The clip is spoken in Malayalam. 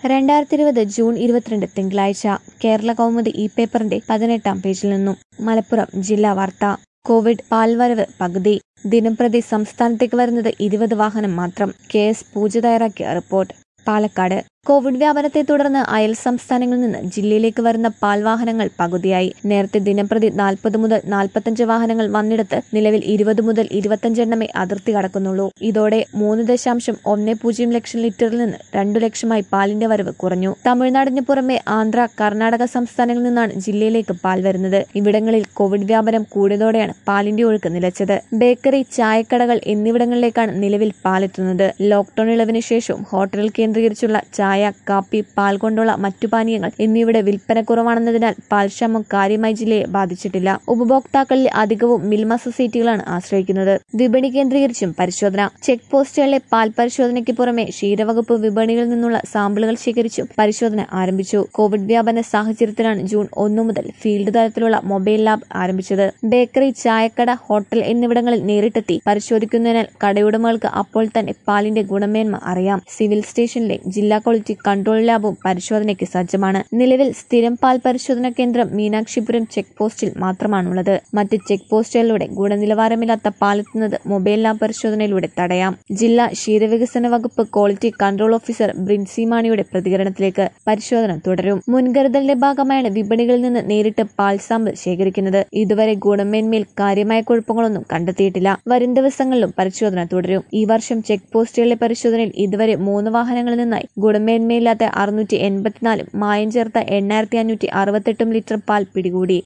രണ്ടായിരത്തി ഇരുപത് ജൂൺ ഇരുപത്തിരണ്ട് തിങ്കളാഴ്ച കേരള കൗമുദി ഇ പേപ്പറിന്റെ പതിനെട്ടാം പേജിൽ നിന്നും മലപ്പുറം ജില്ലാ വാർത്ത കോവിഡ് പാൽവരവ് പകുതി ദിനംപ്രതി സംസ്ഥാനത്തേക്ക് വരുന്നത് ഇരുപത് വാഹനം മാത്രം കെ എസ് പൂജ തയ്യാറാക്കിയ റിപ്പോർട്ട് പാലക്കാട് കോവിഡ് വ്യാപനത്തെ തുടർന്ന് അയൽ സംസ്ഥാനങ്ങളിൽ നിന്ന് ജില്ലയിലേക്ക് വരുന്ന പാൽവാഹനങ്ങൾ പകുതിയായി നേരത്തെ ദിനംപ്രതി നാൽപ്പത് മുതൽ നാൽപ്പത്തഞ്ച് വാഹനങ്ങൾ വന്നിടത്ത് നിലവിൽ ഇരുപത് മുതൽ ഇരുപത്തഞ്ചെണ്ണമേ അതിർത്തി കടക്കുന്നുള്ളൂ ഇതോടെ മൂന്ന് ദശാംശം ഒന്ന് പൂജ്യം ലക്ഷം ലിറ്ററിൽ നിന്ന് രണ്ടു ലക്ഷമായി പാലിന്റെ വരവ് കുറഞ്ഞു തമിഴ്നാടിന് പുറമെ ആന്ധ്ര കർണാടക സംസ്ഥാനങ്ങളിൽ നിന്നാണ് ജില്ലയിലേക്ക് പാൽ വരുന്നത് ഇവിടങ്ങളിൽ കോവിഡ് വ്യാപനം കൂടിയതോടെയാണ് പാലിന്റെ ഒഴുക്ക് നിലച്ചത് ബേക്കറി ചായക്കടകൾ എന്നിവിടങ്ങളിലേക്കാണ് നിലവിൽ പാലെത്തുന്നത് ലോക്ഡൌൺ ഇളവിന് ശേഷവും ഹോട്ടലിൽ കേന്ദ്രീകരിച്ചുള്ള ചായ കാപ്പി പാൽ കൊണ്ടുള്ള മറ്റു പാനീയങ്ങൾ എന്നിവയുടെ വിൽപ്പന കുറവാണെന്നതിനാൽ പാൽക്ഷാമം കാര്യമായി ജില്ലയെ ബാധിച്ചിട്ടില്ല ഉപഭോക്താക്കളിൽ അധികവും മിൽമ സൊസൈറ്റികളാണ് ആശ്രയിക്കുന്നത് വിപണി കേന്ദ്രീകരിച്ചും പരിശോധന ചെക്ക് പോസ്റ്റുകളിലെ പാൽ പരിശോധനയ്ക്ക് പുറമെ ക്ഷീരവകുപ്പ് വിപണികളിൽ നിന്നുള്ള സാമ്പിളുകൾ ശേഖരിച്ചും പരിശോധന ആരംഭിച്ചു കോവിഡ് വ്യാപന സാഹചര്യത്തിലാണ് ജൂൺ ഒന്നു മുതൽ ഫീൽഡ് തലത്തിലുള്ള മൊബൈൽ ലാബ് ആരംഭിച്ചത് ബേക്കറി ചായക്കട ഹോട്ടൽ എന്നിവിടങ്ങളിൽ നേരിട്ടെത്തി പരിശോധിക്കുന്നതിനാൽ കടയുടമകൾക്ക് അപ്പോൾ തന്നെ പാലിന്റെ ഗുണമേന്മ അറിയാം സിവിൽ സ്റ്റേഷനിലെ ജില്ലാ ക്വാളിറ്റി കൺട്രോൾ ലാബും പരിശോധനയ്ക്ക് സജ്ജമാണ് നിലവിൽ സ്ഥിരം പാൽ പരിശോധനാ കേന്ദ്രം മീനാക്ഷിപുരം ചെക്ക് പോസ്റ്റിൽ മാത്രമാണുള്ളത് മറ്റ് ചെക്ക് പോസ്റ്റുകളിലൂടെ ഗുണനിലവാരമില്ലാത്ത പാലെത്തുന്നത് മൊബൈൽ ലാബ് പരിശോധനയിലൂടെ തടയാം ജില്ലാ ക്ഷീരവികസന വകുപ്പ് ക്വാളിറ്റി കൺട്രോൾ ഓഫീസർ ബ്രിൻസി മാണിയുടെ പ്രതികരണത്തിലേക്ക് പരിശോധന തുടരും മുൻകരുതലിന്റെ ഭാഗമായാണ് വിപണികളിൽ നിന്ന് നേരിട്ട് പാൽ സാമ്പിൾ ശേഖരിക്കുന്നത് ഇതുവരെ ഗുണമേന്മയിൽ കാര്യമായ കുഴപ്പങ്ങളൊന്നും കണ്ടെത്തിയിട്ടില്ല വരും ദിവസങ്ങളിലും പരിശോധന തുടരും ഈ വർഷം ചെക്ക് പോസ്റ്റുകളിലെ പരിശോധനയിൽ ഇതുവരെ മൂന്ന് വാഹനങ്ങളിൽ നിന്നായി ഗുണമേന്മയില്ലാത്ത അറുന്നൂറ്റി എൺപത്തിനാലും മായം ചേർത്ത എണ്ണായിരത്തി അഞ്ഞൂറ്റി അറുപത്തെട്ടും ലിറ്റർ പാൽ പിടികൂടി